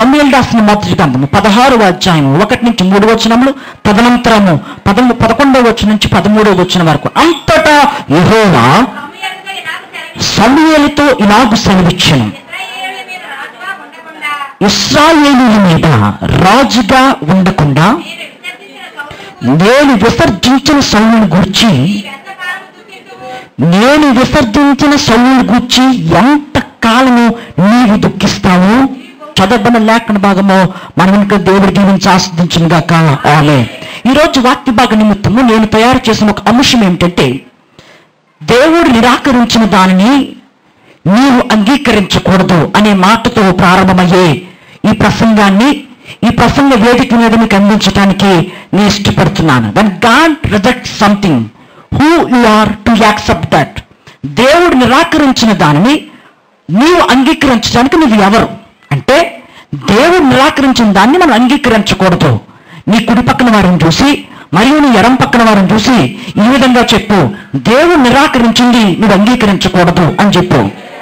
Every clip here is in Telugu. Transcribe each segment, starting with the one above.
సమయలు రాసిన మొదటి గ్రంథము పదహారు అధ్యాయం ఒకటి నుంచి మూడు వచనములు తదనంతరము పదము పదకొండవ వచ్చిన నుంచి పదమూడవ వచ్చిన వరకు అంతటా యెహోవా సమూయేలుతో ఇలాగు సెలవిచ్చాడు. సమూయేలుతో ఇలాగు సెలవిచ్చెను ఇశ్రాయేలు మీద రాజుగా ఉండకుండా ఇస్రాయేలీల మీద రాజుగా ఉండకుండా నేను విసర్జించిన సౌలును గురించి నేను విసర్జించిన సౌలును గూర్చి నీవెంతకాలము దుఃఖింతువు? నేను విసర్జించిన సౌలును గూర్చి ఎంత కాలము నీవు దుఃఖిస్తావు చదవబడిన లేఖన భాగము మనం ఇంకా దేవుడు దీవించి ఆస్వాదించిన గాక ఆమె ఈరోజు వాక్య భాగ నిమిత్తము నేను తయారు చేసిన ఒక అంశం ఏమిటంటే దేవుడు నిరాకరించిన దానిని నీవు అంగీకరించకూడదు అనే మాటతో ప్రారంభమయ్యే ఈ ప్రసంగాన్ని ఈ ప్రసంగ వేదిక మీద మీకు అందించడానికి నేను ఇష్టపడుతున్నాను when God reject something who you are to accept that దేవుడు నిరాకరించిన దానిని నీవు అంగీకరించడానికి నువ్వు ఎవరు అంటే దేవుడు నిరాకరించిన దాన్ని మనం అంగీకరించకూడదు నీ కుడి పక్కన వారిని చూసి మరియు నీ ఎడం పక్కన వారిని చూసి ఈ విధంగా చెప్పు దేవుడు నిరాకరించింది నువ్వు అంగీకరించకూడదు అని చెప్పు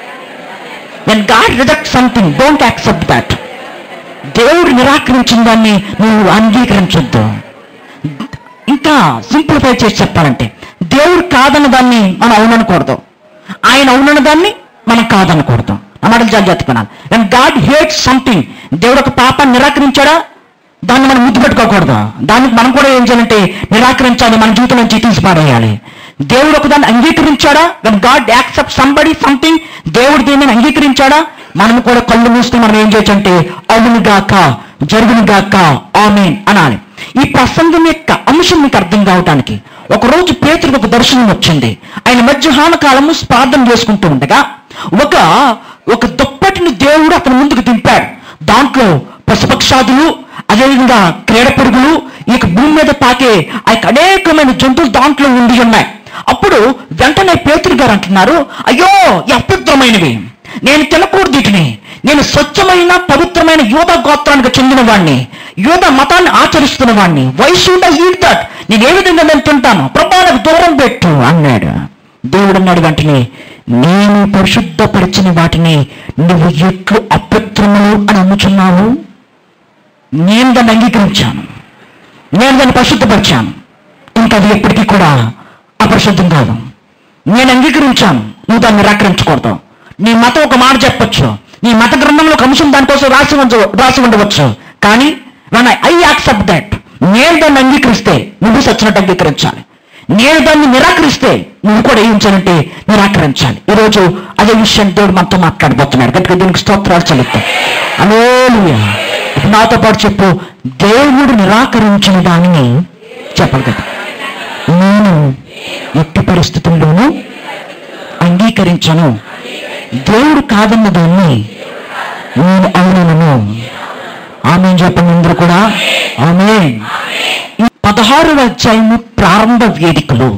when God reject something don't accept that దేవుడు నిరాకరించిన దాన్ని నువ్వు అంగీకరించొద్దు ఇంకా సింప్లిఫై చేసి చెప్పాలంటే దేవుడు కాదన్న దాన్ని మనం అవుననకూడదు ఆయన అవునన్న దాన్ని మనం కాదనకూడదు ఆ మాటలు జాగ్రత్త పడాలి అండ్ గాడ్ హేట్ సంథింగ్ దేవుడు ఒక పాపాన్ని నిరాకరించాడా దాన్ని మనం ముద్దు పెట్టుకోకూడదు దానికి మనం కూడా ఏం చేయాలంటే నిరాకరించాలి మన జీవితం నుంచి తీసి పారేయాలి దేవుడు ఒక దాన్ని అంగీకరించాడా when God accept somebody something దేవుడు దీనిని అంగీకరించాడా మనం కూడా కళ్ళు మూసుకుని మనం ఏం చేయొచ్చు అంటే అవును గాక జరుగును గాక ఆమెన్ అనాలి ఈ ప్రసంగం యొక్క అంశం మీకు అర్థం కావటానికి ఒకరోజు పేతుడికి ఒక దర్శనం వచ్చింది ఆయన మధ్యాహ్న కాలము ప్రార్థన చేసుకుంటూ ఉండగా ఒక ఒక దుప్పటిని దేవుడు అతని ముందుకు దింపాడు దాంట్లో పశుపక్షాదులు అదేవిధంగా క్రీడ పురుగులు ఈ యొక్క భూమి మీద పాకే ఆ యొక్క అనేకమైన జంతువులు దాంట్లో ఉండి ఉన్నాయి అప్పుడు వెంటనే పేతురు గారు అంటున్నారు అయ్యో ఈ అపవిత్రమైనవి నేను తినకూడదు వీటిని నేను స్వచ్ఛమైన పవిత్రమైన యోధ గోత్రానికి చెందిన వాడిని యోధ మతాన్ని ఆచరిస్తున్న వాడిని why should I eat that నేను ఏ విధంగా నేను తింటాను ప్రభావాలకు దూరం పెట్టు అన్నాడు దేవుడు అన్నాడు వెంటనే నేను పరిశుద్ధపరిచిన వాటిని నువ్వు ఎట్లు అపవిత్రములు అని అమ్ముచున్నావు నేను దాన్ని అంగీకరించాను నేను దాన్ని పరిశుద్ధపరిచాను ఇంకా అది ఎప్పటికీ కూడా అపరిశుద్ధం కాదు నేను అంగీకరించాను నువ్వు దాన్ని నిరాకరించకూడదు నీ మతం ఒక మాట చెప్పొచ్చు నీ మత గ్రంథంలో ఒక అంశం దానికోసం రాసి ఉంచ రాసి ఉండవచ్చు కానీ ఐ యాక్సెప్ట్ దట్ నేను దాన్ని అంగీకరిస్తే నువ్వు సచ్చినట్టు అంగీకరించాలి నేను దాన్ని నిరాకరిస్తే నువ్వు కూడా ఏం చేయాలంటే నిరాకరించాలి ఈరోజు అదే విషయం దేవుడు మనతో మాట్లాడబోతున్నాడు గట్టిగా దీనికి స్తోత్రాలు చెల్లిస్తాం అలోలుయా ఇప్పుడు నాతో పాటు చెప్పు దేవుడు నిరాకరించిన దానిని చెప్పాలి కదా నేను ఎట్టి పరిస్థితుల్లోనూ అంగీకరించను దేవుడు కాదన్న దాన్ని నేను అవునను ఆమె చెప్పండి అందరూ కూడా ఆమె ఈ పదహారు అధ్యాయము ప్రారంభ వేదికలు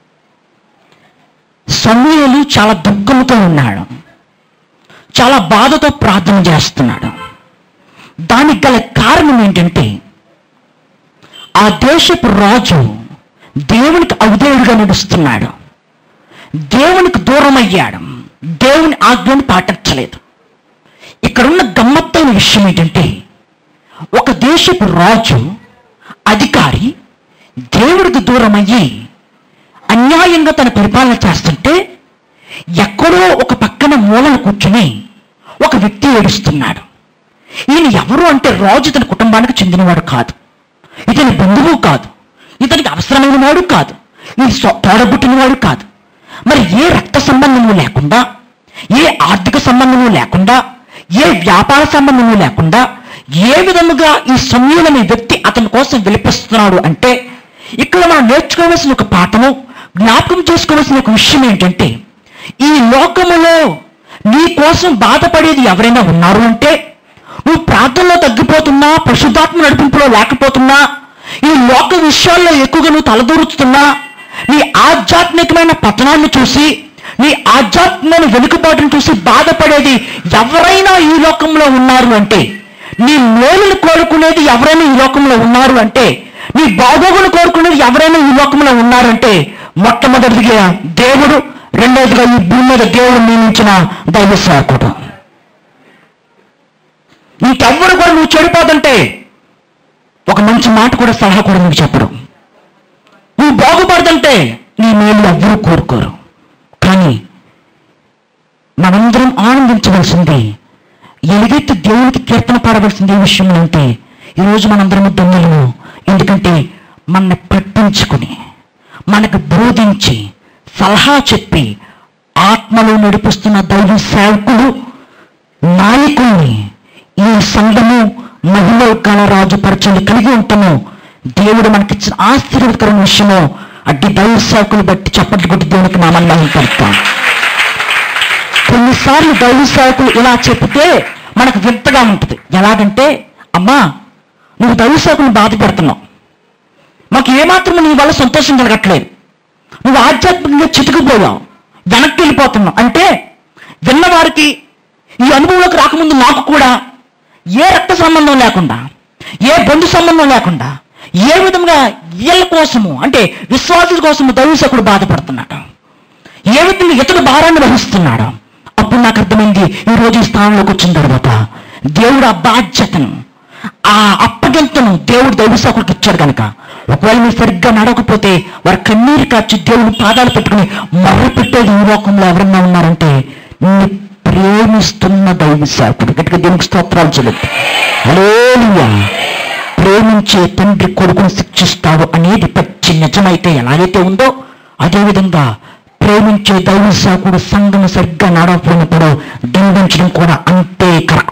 సమూహలు చాలా దుఃఖంతో ఉన్నాడు చాలా బాధతో ప్రార్థన చేస్తున్నాడు దానికి గల కారణం ఏంటంటే ఆ దేశపు రాజు దేవునికి అవిధేయుడిగా నడుస్తున్నాడు దేవునికి దూరం అయ్యాడు దేవుని ఆజ్ఞను పాటించలేదు ఇక్కడున్న గమ్మత్తైన విషయం ఏంటంటే ఒక దేశపు రాజు అధికారి దేవుడికి దూరం అయ్యి అన్యాయంగా తన పరిపాలన చేస్తుంటే ఎక్కడో ఒక పక్కన మూలన కూర్చుని ఒక వ్యక్తి ఏడుస్తున్నాడు ఈయన ఎవరు అంటే రాజు తన కుటుంబానికి చెందినవాడు కాదు ఇతని బంధువు కాదు ఇతనికి అవసరమైన వాడు కాదు ఈ తోడబుట్టినవాడు కాదు మరి ఏ రక్త సంబంధము లేకుండా ఏ ఆర్థిక సంబంధము లేకుండా ఏ వ్యాపార సంబంధము లేకుండా ఏ విధముగా ఈ సమయంలో ఈ వ్యక్తి అతని కోసం విలిపిస్తున్నాడు అంటే ఇక్కడ మనం నేర్చుకోవాల్సిన ఒక పాఠము జ్ఞాపకం చేసుకోవాల్సిన ఒక విషయం ఏంటంటే ఈ లోకములో నీ కోసం బాధపడేది ఎవరైనా ఉన్నారు అంటే నువ్వు ప్రార్థనలో తగ్గిపోతున్నా పరిశుద్ధాత్మ నడిపింపులో లేకపోతున్నా ఈ లోక విషయాల్లో ఎక్కువగా నువ్వు తలదూరుస్తున్నా నీ ఆధ్యాత్మికమైన పతనాన్ని చూసి నీ ఆధ్యాత్మికమైన వెనుకబాటును చూసి బాధపడేది ఎవరైనా ఈ లోకంలో ఉన్నారు అంటే నీ మేలును కోరుకునేది ఎవరైనా ఈ లోకంలో ఉన్నారు అంటే నీ బాగోగులు కోరుకునేది ఎవరైనా ఈ లోకంలో ఉన్నారంటే మొట్టమొదటిగా దేవుడు రెండవదిగా ఈ భూమి మీద దేవుడు నియమించిన దైవ సేవకుడు ఇంకెవ్వరు కూడా నువ్వు చెడిపోతుంటే ఒక మంచి మాట కూడా సలహా కూడా నీకు చెప్పరు నువ్వు బాగుపడుతుంటే నీ మేలు ఎవ్వరూ కోరుకోరు కానీ మనందరం ఆనందించవలసింది ఎలుగెత్తి దేవునికి కీర్తన పాడవలసింది ఏ విషయం అంటే ఈరోజు మనందరం దొంగలము ఎందుకంటే మనని పట్టించుకుని మనకు బోధించి సలహా చెప్పి ఆత్మలో నడిపిస్తున్న దైవ సేవకులు నాయకుల్ని ఈ సంఘము మహిళల కాల రాజు పరిచయం కలిగి ఉంటాము దేవుడు మనకిచ్చిన ఆశీర్వదకరమైన విషయము అడ్డి దైవ సేవకులు బట్టి చప్పట్లు కొట్టి దేవునికి నామన్నామని పలుకుతాం కొన్నిసార్లు దైవ సేవకులు ఇలా చెప్తే మనకు వింతగా ఉంటుంది ఎలాగంటే అమ్మా నువ్వు దైవ సేవకుని బాధ పెడుతున్నావు మాకు ఏమాత్రం నీ వల్ల సంతోషం కలగట్లేదు నువ్వు ఆధ్యాత్మికంగా చితికిపోయావు వెనక్కి వెళ్ళిపోతున్నావు అంటే విన్నవారికి ఈ అనుభవంలోకి రాకముందు నాకు కూడా ఏ రక్త సంబంధం లేకుండా ఏ బంధు సంబంధం లేకుండా ఏ విధంగా వీళ్ళ కోసము అంటే విశ్వాసుల కోసము దైవసకుడు బాధపడుతున్నాడు ఏ విధంగా ఇతడు భారాన్ని వహిస్తున్నాడు అప్పుడు నాకు అర్థమైంది ఈ రోజు ఈ స్థానంలోకి వచ్చిన తర్వాత దేవుడు ఆ బాధ్యతను ఆ అప్పగింతను దేవుడు దైవసేవకుడికి ఇచ్చాడు కనుక ఒకవేళ మీరు సరిగ్గా నడవకపోతే వారి కన్నీరు కాచి దేవుడు పాదాలు పెట్టుకుని మొర్ర పెట్టేది ఈ లోకంలో ఎవరన్నా ఉన్నారంటే నిన్ను ప్రేమిస్తున్న దైవ సేవకుడు గట్టిగా దేవునికి స్తోత్రాలు చెల్లిద్దు హల్లెలూయా ప్రేమించే తండ్రి కొడుకును శిక్షిస్తాడు అనేది పచ్చి నిజమైతే ఎలాగైతే ఉందో అదేవిధంగా ప్రేమించే దైవ సేవకుడు సంఘం సరిగ్గా నడవకపోయినప్పుడు దండించడం కూడా అంతే కరెక్ట్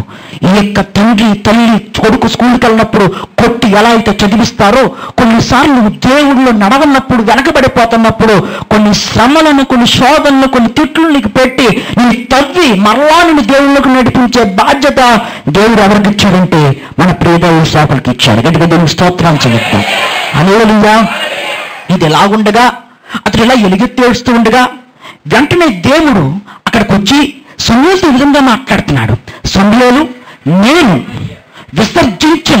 ఈ యొక్క తండ్రి తల్లి కొడుకు స్కూల్కి వెళ్ళినప్పుడు కొట్టి ఎలా అయితే చదివిస్తారో కొన్నిసార్లు నువ్వు దేవుళ్ళు నడవన్నప్పుడు వెనకబడిపోతున్నప్పుడు కొన్ని శ్రమలను కొన్ని శోధనలు కొన్ని తిట్లు నీకు పెట్టి నీ తవ్వి మరలా నేను దేవుళ్ళకు నడిపించే బాధ్యత దేవుడు ఎవరికి ఇచ్చాడంటే మన ప్రియదైవ సేవకులకి ఇచ్చాడు గట్టిగా దేవునికి స్తోత్రాలు చెల్లిస్తాం అనేలుగా ఇది ఎలాగుండగా అతడు ఇలా ఎలుగెత్తేస్తూ ఉండగా వెంటనే దేవుడు అక్కడికి వచ్చి సున్నేసి ఈ విధంగా మాట్లాడుతున్నాడు సున్నేలు నేను విసర్జించిన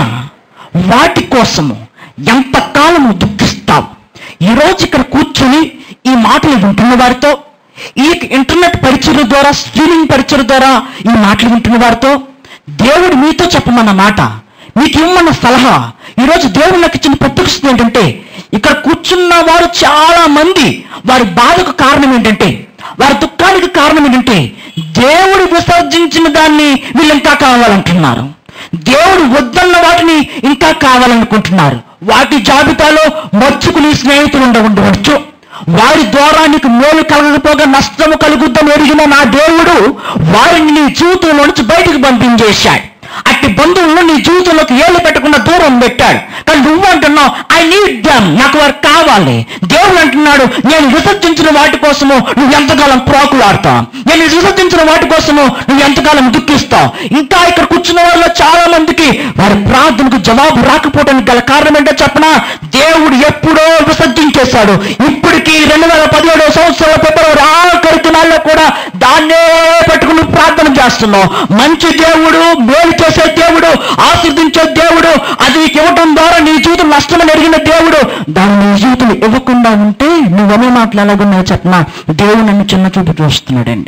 వాటి కోసము ఎంతకాలము దుఃఖిస్తావు ఈరోజు ఇక్కడ కూర్చొని ఈ మాటలు వింటున్న వారితో ఈ ఇంటర్నెట్ పరిచయం ద్వారా స్ట్రీమింగ్ పరిచయం ద్వారా ఈ మాటలు వింటున్న వారితో దేవుడు మీతో చెప్పమన్న మాట మీకు ఇమ్మన్న సలహా ఈరోజు దేవుడు నాకు ఇచ్చిన ప్రత్యక్షత ఏంటంటే ఇక్కడ కూర్చున్న వారు చాలా మంది వారి బాధకు కారణం ఏంటంటే వారి దుఃఖానికి కారణం ఏంటంటే దేవుడు విసర్జించిన దాన్ని వీళ్ళు ఇంకా కావాలంటున్నారు దేవుడు వద్దన్న వాటిని ఇంకా కావాలనుకుంటున్నారు వాటి జాబితాలో మర్చుకుని స్నేహితులు ఉండ ఉండవచ్చు వారి ద్వారా నీకు మేలు కలగకపోగా నష్టము కలుగుద్దని ఎరిగిన నా దేవుడు వారిని నీ జీవితంలో నుంచి బయటకు పంపించేశాడు అట్టి బంధువులను నీ జీవితంలోకి ఏళ్ళు పెట్టకుండా దూరం పెట్టాడు కానీ నువ్వు అంటున్నావు ఐ నీడ్ దమ్ నాకు వారు కావాలి దేవుడు అంటున్నాడు నేను విసర్జించిన వాటి కోసము నువ్వు ఎంతకాలం ప్రాకులాడతావు నేను విసర్జించిన వాటి కోసము నువ్వు ఎంతకాలం దుఃఖిస్తావు ఇంకా ఇక్కడ కూర్చున్న వాళ్ళలో చాలా మందికి వారి ప్రార్థనకు జవాబు రాకపోవడానికి గల కారణం ఏంటో చెప్పనా దేవుడు ఎప్పుడో విసర్జించేశాడు ఇప్పటికి రెండు వేల పదిహేడో సంవత్సరాల ఫిబ్రవరి ఆఖరి దినాల్లో కూడా దాన్నే పెట్టుకుని ప్రార్థన చేస్తున్నావు మంచి దేవుడు మేలు చేసే దేవుడు ఆశీర్దించే దేవుడు అది నీకు ఇవ్వటం ద్వారా నీ జీవితం నష్టమని ఎరిగిన దేవుడు దాన్ని నీ జీవితం ఇవ్వకుండా ఉంటే నువ్వనే మాట్లాడకున్నావు చెప్పనా దేవుడు నన్ను చిన్న చూపు చూస్తున్నాడండి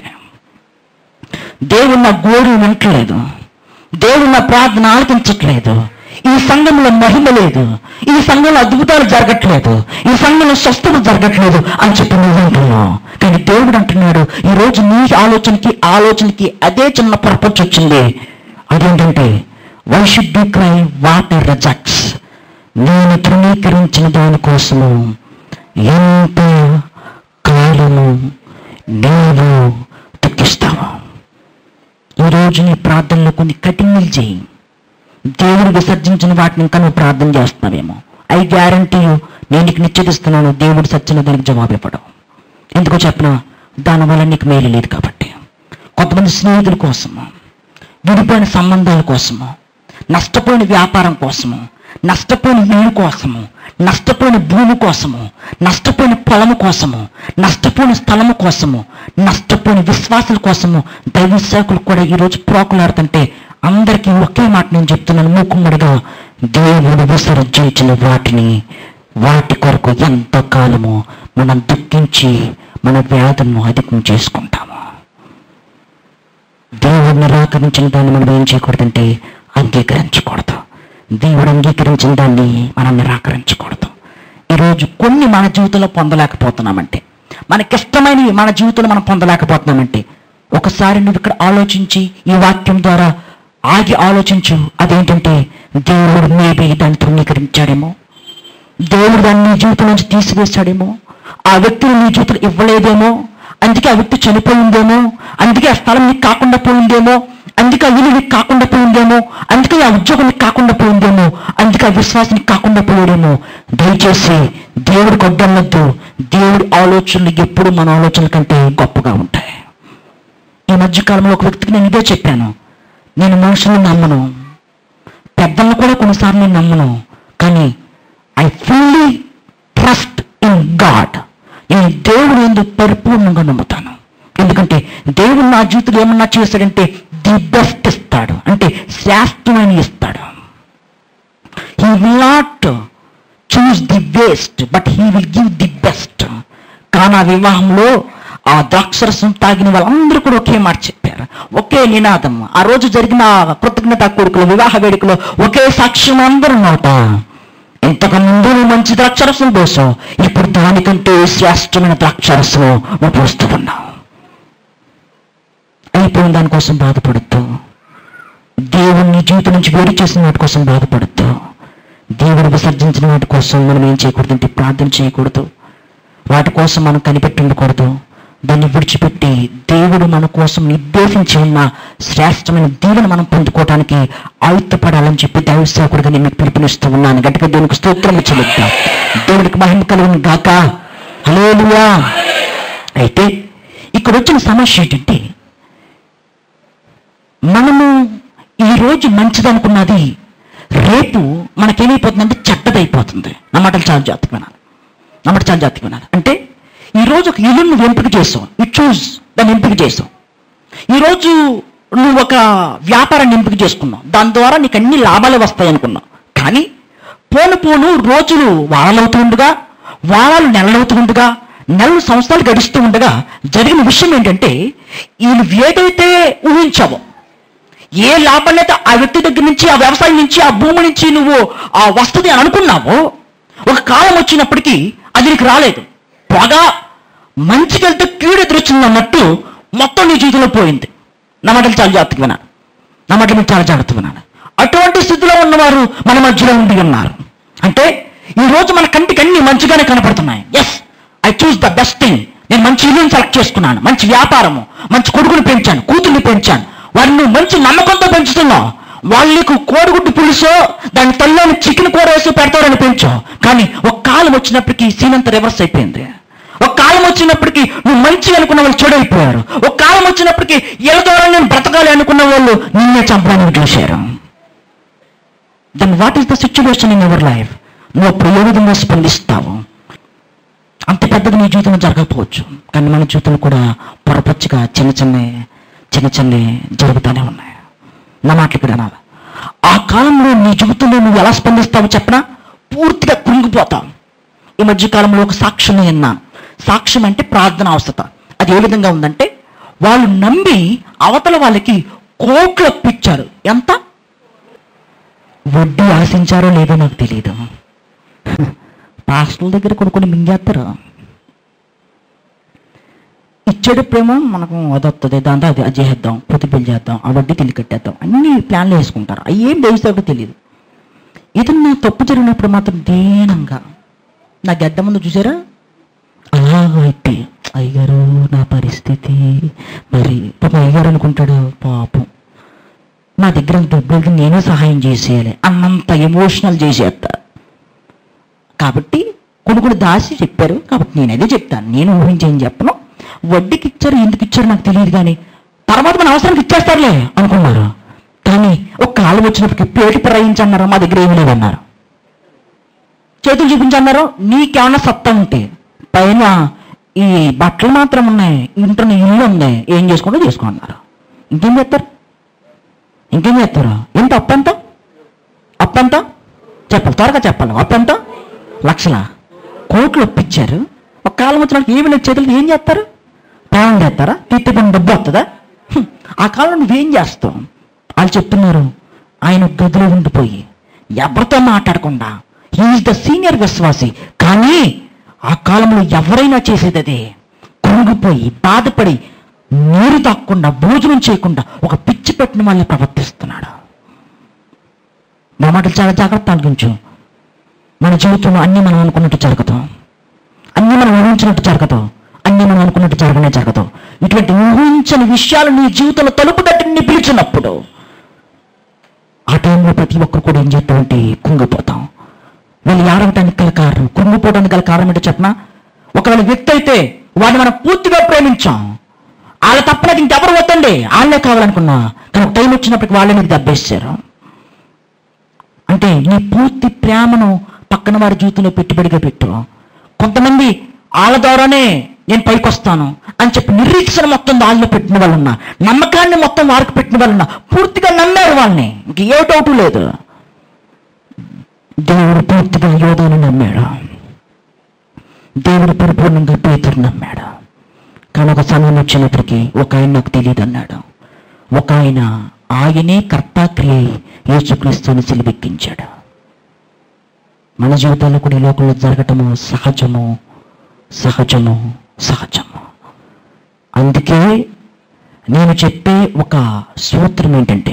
దేవుడు నా గోడు వింటలేదు దేవుడు నా ప్రార్థన ఆలకించట్లేదు ఈ సంఘంలో మహిమ లేదు ఈ సంఘంలో అద్భుతాలు జరగట్లేదు ఈ సంఘంలో స్వస్థత జరగట్లేదు అని చెప్పి నువ్వు అంటున్నావు కానీ దేవుడు అంటున్నాడు ఈ రోజు నీ ఆలోచనకి ఆలోచనకి అదే చిన్న పర్పస్ వచ్చింది అదేంటంటే why should be cry water rejects నేను తృణీకరించిన దానికోసము ఎంత కాలము నీవు దుఃఖిస్తావు ఈరోజు నీ ప్రార్థనలో కొన్ని కఠినలు చేయి దేవుడు విసర్జించిన వాటిని ఇంకా నువ్వు ప్రార్థన చేస్తున్నావేమో ఐ గ్యారంటీ నేను నీకు నిశ్చయిస్తున్నాను దేవుడు సచ్చిన దానికి జవాబు ఇవ్వడం ఎందుకో చెప్పిన దానివల్ల నీకు మేలు లేదు కాబట్టి కొంతమంది స్నేహితుల కోసము విడిపోయిన సంబంధాల కోసము నష్టపోయిన వ్యాపారం కోసము నష్టపోయిన ఇల్లు కోసము నష్టపోయిన భూమి కోసము నష్టపోయిన పొలము కోసము నష్టపోయిన స్థలము కోసము నష్టపోయిన విశ్వాసాల కోసము దైవ సేవకులు కూడా ఈరోజు ప్రోకులాడుతుంటే అందరికీ ఒకే మాట నేను చెప్తున్నాను మూకుమ్మడిగా దేవుడు విసర్జించిన వాటిని వాటి కొరకు ఎంతో కాలము మనం దుఃఖించి మన వ్యాధులను అధికం చేసుకుంటాము దేవుడు నిరాకరించిన దాన్ని మనం ఏం చేయకూడదంటే అంగీకరించకూడదు దేవుడు అంగీకరించిన దాన్ని మనం నిరాకరించకూడదు ఈరోజు కొన్ని మన జీవితంలో పొందలేకపోతున్నామంటే మనకిష్టమైనవి మన జీవితంలో మనం పొందలేకపోతున్నామంటే ఒకసారి నువ్వు ఇక్కడ ఆలోచించి ఈ వాక్యం ద్వారా ఆగి ఆలోచించు అదేంటంటే దేవుడు మేబీ దాన్ని తృణీకరించాడేమో దేవుడు దాన్ని నీ జీవితం నుంచి తీసివేశాడేమో ఆ వ్యక్తిని నీ జీవితం ఇవ్వలేదేమో అందుకే ఆ వ్యక్తి చనిపోయిందేమో అందుకే ఆ స్థలం నీకు కాకుండా పోయిందేమో అందుకే ఆ ఇల్లు నీకు కాకుండా పోయిందేమో అందుకే ఆ ఉద్యోగం నీకు కాకుండా పోయిందేమో అందుకే ఆ విశ్వాసం నీకు కాకుండా పోయాడేమో దయచేసి దేవుడికి వద్దన్నద్దు దేవుడి ఆలోచనలు ఎప్పుడు మన ఆలోచనల కంటే గొప్పగా ఉంటాయి ఈ మధ్య కాలంలో ఒక వ్యక్తికి నేను ఇదే చెప్పాను నేను మనుషుల్ని నమ్మను పెద్దలను కూడా కొన్నిసార్లు నేను నమ్మను కానీ I fully trust in God నేను దేవుడు ఎందుకు పరిపూర్ణంగా నమ్ముతాను ఎందుకంటే దేవుడు నా జీవితంలో ఏమన్నా చేస్తాడంటే ది బెస్ట్ ఇస్తాడు అంటే శ్రేష్టమైన ఇస్తాడు he will not choose the best but he will give the best Cana వివాహంలో ఆ ద్రాక్షరసం తాగిన వాళ్ళందరూ కూడా ఒకే మాట చెప్పారు ఒకే నినాదం ఆ రోజు జరిగిన కృతజ్ఞత కొడుకులు వివాహ వేడుకలో ఒకే సాక్ష్యం అందరూ నోట ఇంతకు ముందు నువ్వు మంచి ద్రాక్షరసం పోసావు ఇప్పుడు దానికంటే శ్రేష్టమైన ద్రాక్షరసం నువ్వు పోస్తూ ఉన్నావు అయిపోయిన దానికోసం బాధపడద్దు దేవుణ్ణి జీవితం నుంచి వేరు చేసిన వాటి కోసం బాధపడద్దు దేవుడు విసర్జించిన వాటి కోసం మనం ఏం చేయకూడదంటే ప్రార్థన చేయకూడదు వాటి కోసం మనం కనిపెట్టి ఉండకూడదు దాన్ని విడిచిపెట్టి దేవుడు మన కోసం నిర్దేశించి ఉన్న శ్రేష్టమైన దీవెన మనం పొందుకోవడానికి ఆయుత్తపడాలని చెప్పి దైవ సేవకుడిగా నేను మీకు పిలుపునిస్తూ ఉన్నాను గట్టిగా దేవునికి స్తోత్రం చెల్లిద్దాం దేవుడికి మహిమ కలుగును గాక హల్లెలూయా అయితే ఇక్కడ వచ్చిన సమస్య ఏంటంటే మనము ఈరోజు మంచిదనుకున్నది రేపు మనకేమైపోతుందంటే చెడ్డదైపోతుంది నా మాటలు చాలా జాగ్రత్తగా వినాలి నా మాట చాలా జాగ్రత్తగా వినాలి అంటే ఈరోజు ఒక ఇల్లు నువ్వు ఎంపిక చేసావు యు చూస్ దాన్ని ఎంపిక చేసావు ఈరోజు నువ్వు ఒక వ్యాపారాన్ని ఎంపిక చేసుకున్నావు దాని ద్వారా నీకు అన్ని లాభాలు వస్తాయి అనుకున్నావు కానీ పోను పోను రోజులు వారాలవుతూ ఉండగా వారాలు నెలలవుతూ ఉండగా నెలలు సంవత్సరాలు గడుస్తూ ఉండగా జరిగిన విషయం ఏంటంటే ఈ నువ్వు ఏదైతే ఊహించావో ఏ లాభాలైతే ఆ వ్యక్తి దగ్గర నుంచి ఆ వ్యవసాయం నుంచి ఆ భూమి నుంచి నువ్వు ఆ వస్తుంది అని అనుకున్నావో ఒక కాలం వచ్చినప్పటికీ అది నీకు రాలేదు పొగ మంచికెళ్తే కీడు ఎదురొచ్చింది అన్నట్టు మొత్తం నీ జీవితంలో పోయింది నా మాటలు చాలా జాగ్రత్తగా వినాలి నా మాటలు మీరు చాలా జాగ్రత్తగా వినాలి అటువంటి స్థితిలో ఉన్నవారు మన మధ్యలో ఉండి ఉన్నారు అంటే ఈ రోజు మన కంటికి అన్ని మంచిగానే కనపడుతున్నాయి yes I choose the best thing నేను మంచి ఇల్లుని సెలెక్ట్ చేసుకున్నాను మంచి వ్యాపారము మంచి కొడుకుని పెంచాను కూతుర్ని పెంచాను వారిని నువ్వు మంచి నమ్మకంతో పెంచుతున్నావు వాళ్ళకు కోడిగుడ్డు పులుసో దాని తల్లోని చికెన్ కూర వేసి పెడతారని పెంచు కానీ ఒక కాలం వచ్చినప్పటికీ సీన్ అంతా రివర్స్ అయిపోయింది ఒక కాలం వచ్చినప్పటికీ నువ్వు మంచి అనుకున్న వాళ్ళు చెడైపోయారు ఒక కాలం వచ్చినప్పటికీ వీళ్ళ ద్వారా నేను బ్రతకాలి అనుకున్న వాళ్ళు నిన్నే చంపడానికి చూశారు then what is the situation in your life నువ్వు అప్పుడు ఏ విధంగా స్పందిస్తావు అంత పెద్దది నీ జీవితంలో జరగకపోవచ్చు కానీ మన జీవితంలో కూడా పొరపచ్చిగా చిన్న చిన్న చిన్న చిన్న జరుగుతూనే ఉన్నాయి నా మాటలు ఇక్కడ అనాలి ఆ కాలంలో నీ జీవితంలో నువ్వు ఎలా స్పందిస్తావో చెప్పనా పూర్తిగా కృంగిపోతావు ఈ మధ్య కాలంలో ఒక సాక్ష్యం విన్నాను సాక్ష్యం అంటే ప్రార్థన అవసరత అది ఏ విధంగా ఉందంటే వాళ్ళు నమ్మి అవతల వాళ్ళకి కోట్లు అప్పిచ్చారు ఎంత వడ్డీ ఆశించారో లేదో నాకు తెలియదు పాస్టర్ల దగ్గర కొన్ని కొన్ని మింగేస్తారు ఇచ్చేటప్పుడేమో మనకు అది వస్తుంది దాంతో అది అది చేద్దాం పొద్దుపిల్లి చేద్దాం ఆ వడ్డీ తిల్లి కట్టేద్దాం అన్ని ప్లాన్లు వేసుకుంటారు అవి ఏం దేవిస్తాడో తెలియదు ఏదన్నా తప్పు జరిగినప్పుడు మాత్రం దీనంగా నా గడ్డ ముందు చూసారా అలాగైతే అయ్యగారు నా పరిస్థితి మరి పాప అయ్యగారు అనుకుంటాడు పాపం నా దగ్గర డబ్బులకి నేనే సహాయం చేసేయాలి అన్నంత ఎమోషనల్ చేసేస్తా కాబట్టి కొన్ని కొన్ని దాసి చెప్పారు కాబట్టి నేను అదే చెప్తాను నేను ఊహించేం చెప్పను వడ్డీకి ఇచ్చారు ఎందుకు ఇచ్చారు నాకు తెలియదు కానీ తర్వాత మన అవసరానికి ఇచ్చేస్తారులే అనుకున్నారు కానీ ఒక కాలం వచ్చినప్పటికి పేటి ప్రయించన్నారు మా దగ్గర ఏమీ లేదన్నారు చేతులు చూపించన్నారు నీకేమన్నా సత్తా ఉంటే పైన ఈ బట్టలు మాత్రం ఉన్నాయి ఇంట్లో ఇల్లు ఉంది ఏం చేసుకుంటూ చేసుకో అన్నారు ఇంకేం చేస్తారు ఇంకేం చేస్తారు ఎంత అప్పు ఎంత అప్పు ఎంత చెప్పాలి త్వరగా చెప్పాలి అప్పు ఎంత లక్షల కోట్లు ఒప్పించారు ఒక కాలం వచ్చిన వాళ్ళకి ఏమి లేదు చేతులు ఏం చేస్తారు పాలన చేస్తారా తిట్టి పని డబ్బు వస్తుందా హ్మ్. ఆ కాలంలో నువ్వేం చేస్తావు వాళ్ళు చెప్తున్నారు ఆయన గదిలో ఉండిపోయి ఎవరితో మాట్లాడకుండా ఈజ్ ద సీనియర్ విశ్వాసి కానీ ఆ కాలంలో ఎవరైనా చేసేది అదే కృంగిపోయి బాధపడి నీరు తాక్కుండా భోజనం చేయకుండా ఒక పిచ్చి పెట్టిన వాళ్ళని ప్రవర్తిస్తున్నాడు నా మాటలు చాలా జాగ్రత్త ఆలోచించు మన జీవితంలో అన్నీ మనం అనుకున్నట్టు జరగదు అన్నీ మనం ఊహించినట్టు జరగదు అన్నీ మనం అనుకున్నట్టు జరగనే జరగదు ఇటువంటి ఊహించని విషయాలు నీ జీవితంలో తలుపు తట్టి నీ పిలిచినప్పుడు ఆ టైంలో ప్రతి ఒక్కరు కూడా ఏం చేస్తామంటే కుంగిపోతాం వీళ్ళు ఏడవటానికి గల కారణం కుంగిపోవడానికి గల కారణం ఏంటో చెప్పనా ఒకవేళ వ్యక్తి అయితే వాడిని మనం పూర్తిగా ప్రేమించాం వాళ్ళ తప్పనది ఇంకెవరు వద్దండి వాళ్ళే కావాలనుకున్నా కానీ ఒక టైం వచ్చినప్పటికి వాళ్ళే నీకు దెబ్బేశారు అంటే నీ పూర్తి ప్రేమను పక్కన వారి జీవితంలో పెట్టుబడిగా పెట్టు కొంతమంది వాళ్ళ ద్వారానే నేను పైకి వస్తాను అని చెప్పి నిరీక్షణ మొత్తం వాళ్ళలో పెట్టిన వాళ్ళు ఉన్నా నమ్మకాన్ని మొత్తం వారికి పెట్టిన వాళ్ళు ఉన్నా పూర్తిగా నమ్మారు వాళ్ళని ఇంక ఏ డౌటు లేదు దేవుడు పూర్తిగా యోధాను నమ్మాడు దేవుడు పరిపూర్ణంగా పేతురు నమ్మాడు కానీ ఒక సమయం వచ్చినప్పటికీ ఒక ఆయన నాకు తెలియదు అన్నాడు ఒక ఆయన ఆయనే కర్తాక్రియ యేసుక్రీస్తుని సిలిబెక్కించాడు మన జీవితాల్లో కూడా ఈ లోకంలో జరగటము సహజము సహజము సహజము అందుకే నేను చెప్పే ఒక సూత్రం ఏంటంటే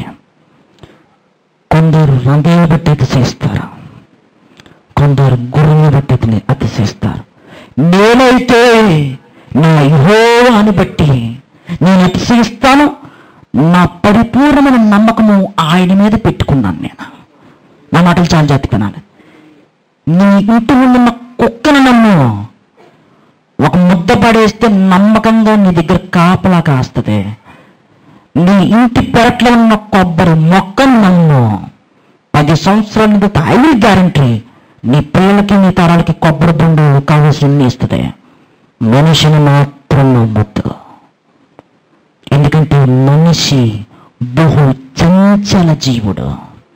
కొందరు రంగుని బట్టి అతిశయిస్తారు కొందరు గురువుని బట్టి అతిని అతిశయిస్తారు నేనైతే నా యెహోవాను బట్టి నేను అతిశయిస్తాను నా పరిపూర్ణమైన నమ్మకము ఆయన మీద పెట్టుకున్నాను నేను నా మాటలు చాలా జాతి వినాలి నీ ఇంటి ఉన్న కుక్కను నమ్ము ఒక ముద్ద పడేస్తే నమ్మకంగా నీ దగ్గర కాపలా కాస్తుంది నీ ఇంటి పెరట్లో ఉన్న కొబ్బరి మొక్కను నమ్ము పది సంవత్సరాల నుండి ఐదు గ్యారంటీ నీ పిల్లలకి నీ తరాలకి కొబ్బరి బండు కావాల్సిన ఇస్తుంది మనిషిని మాత్రం నమ్మొద్దు ఎందుకంటే మనిషి బహు చంచల జీవుడు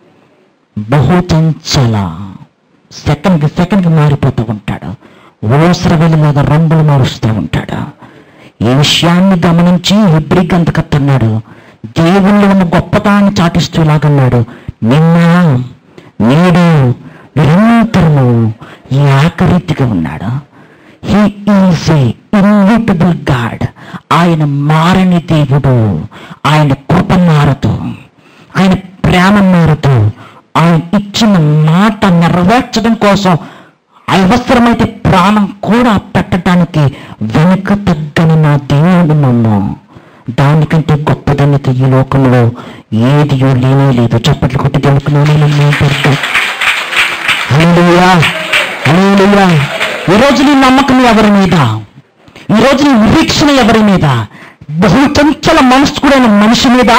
బహు చంచల సెకండ్కి సెకండ్కి మారిపోతూ ఉంటాడు ఓసర వెలులాగా రంగులు మారుస్తూ ఉంటాడు ఈ విషయాన్ని గమనించి హెబ్రి గంతకత్తన్నాడు దేవుళ్ళు ఉన్న గొప్పతనాన్ని చాటిస్తూ ఇలాగన్నాడు నిన్న నేడు నిరంతరము ఈ ఆకరీతిగా ఉన్నాడు he is a inevitable God ఆయన మారని దేవుడు ఆయన కృప మారదు ఆయన ప్రేమ మారదు ఆయన ఇచ్చిన మాట నెరవేర్చడం కోసం అవసరమైతే ప్రాణం కూడా పెట్టడానికి వెనుక తగ్గని నా దేవుడు నన్ను దానికంటే గొప్పదన్నది ఈ లోకంలో ఏదియో లేనే లేదు చప్పట్లు కొట్టి దేవుడికి నామమున పెడతాం హల్లెలూయా హల్లెలూయా ఈరోజు నీ నమ్మకం ఎవరి మీద ఈరోజు నీ నిరీక్షణ ఎవరి మీద బహుచంచల మనస్కుడైన మనిషి మీద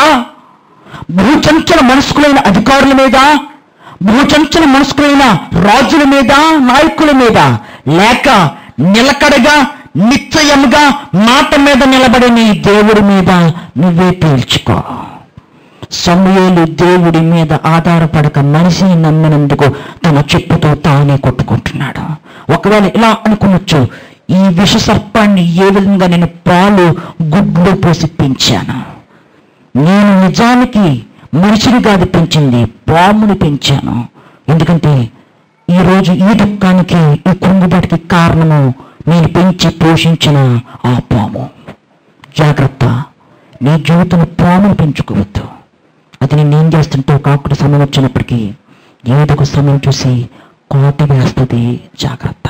బహుచంచల మనస్కులైన అధికారుల మీద బహుచంచల మనస్కులైన రాజుల మీద నాయకుల మీద లేక నిలకడగా నిశ్చయముగా మాట మీద నిలబడి నీ దేవుడి మీద నువ్వే తేల్చుకో సమూయేలు దేవుడి మీద ఆధారపడక మనిషిని నమ్మినందుకు తన చెప్పుతో తానే కొట్టుకుంటున్నాడు ఒకవేళ ఇలా అనుకునొచ్చు ఈ విష సర్పాన్ని ఏ విధంగా నేను పాలు గుడ్లు పోసి పెంచాను నేను నిజానికి మనిషిని కాదు పెంచింది పాముని పెంచాను ఎందుకంటే ఈరోజు ఈ దుఃఖానికి ఈ కుంగుబాటుకి కారణము నేను పెంచి పోషించిన ఆ పాము జాగ్రత్త నీ జీవితంలో పామును పెంచుకోవద్దు అది నేను ఏం చేస్తుంటే ఒక ఆకుడు సమయం వచ్చినప్పటికీ ఏదో ఒక సమయం చూసి కోట వేస్తుంది జాగ్రత్త